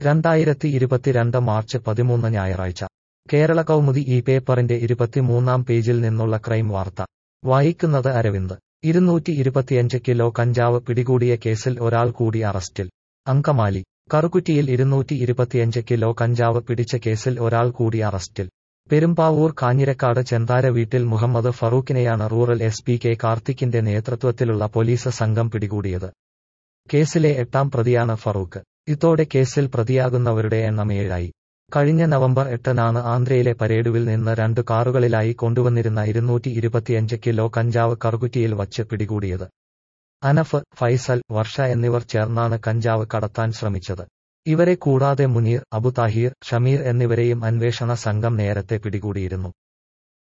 രണ്ടായിരത്തി ഇരുപത്തിരണ്ട് മാർച്ച് പതിമൂന്ന് ഞായറാഴ്ച കേരള കൗമുദി ഈ പേപ്പറിന്റെ ഇരുപത്തിമൂന്നാം പേജിൽ നിന്നുള്ള ക്രൈം വാർത്ത വായിക്കുന്നത് അരവിന്ദ് ഇരുന്നൂറ്റി ഇരുപത്തിയഞ്ച് കിലോ കഞ്ചാവ് പിടികൂടിയ കേസിൽ ഒരാൾ കൂടി അറസ്റ്റിൽ അങ്കമാലി കറുകുറ്റിയിൽ ഇരുന്നൂറ്റി ഇരുപത്തിയഞ്ച് കിലോ കഞ്ചാവ് പിടിച്ച കേസിൽ ഒരാൾ കൂടി അറസ്റ്റിൽ പെരുമ്പാവൂർ കാഞ്ഞിരക്കാട് ചെന്താര വീട്ടിൽ മുഹമ്മദ് ഫറൂഖിനെയാണ് റൂറൽ എസ് പി കെ കാർത്തിക്കിന്റെ നേതൃത്വത്തിലുള്ള പോലീസ് സംഘം പിടികൂടിയത് കേസിലെ എട്ടാം പ്രതിയാണ് ഫറൂഖ് ഇതോടെ കേസിൽ പ്രതിയാകുന്നവരുടെ എണ്ണം ഏഴായി കഴിഞ്ഞ നവംബർ എട്ടിനാണ് ആന്ധ്രയിലെ പരേഡുവിൽ നിന്ന് രണ്ട് കാറുകളിലായി കൊണ്ടുവന്നിരുന്ന ഇരുന്നൂറ്റി ഇരുപത്തിയഞ്ച് കിലോ കഞ്ചാവ് കറുകുറ്റിയിൽ വച്ച് പിടികൂടിയത് അനഫ് ഫൈസൽ വർഷ എന്നിവർ ചേർന്നാണ് കഞ്ചാവ് കടത്താൻ ശ്രമിച്ചത് ഇവരെ കൂടാതെ മുനീർ അബു താഹിർ ഷമീർ എന്നിവരെയും അന്വേഷണ സംഘം നേരത്തെ പിടികൂടിയിരുന്നു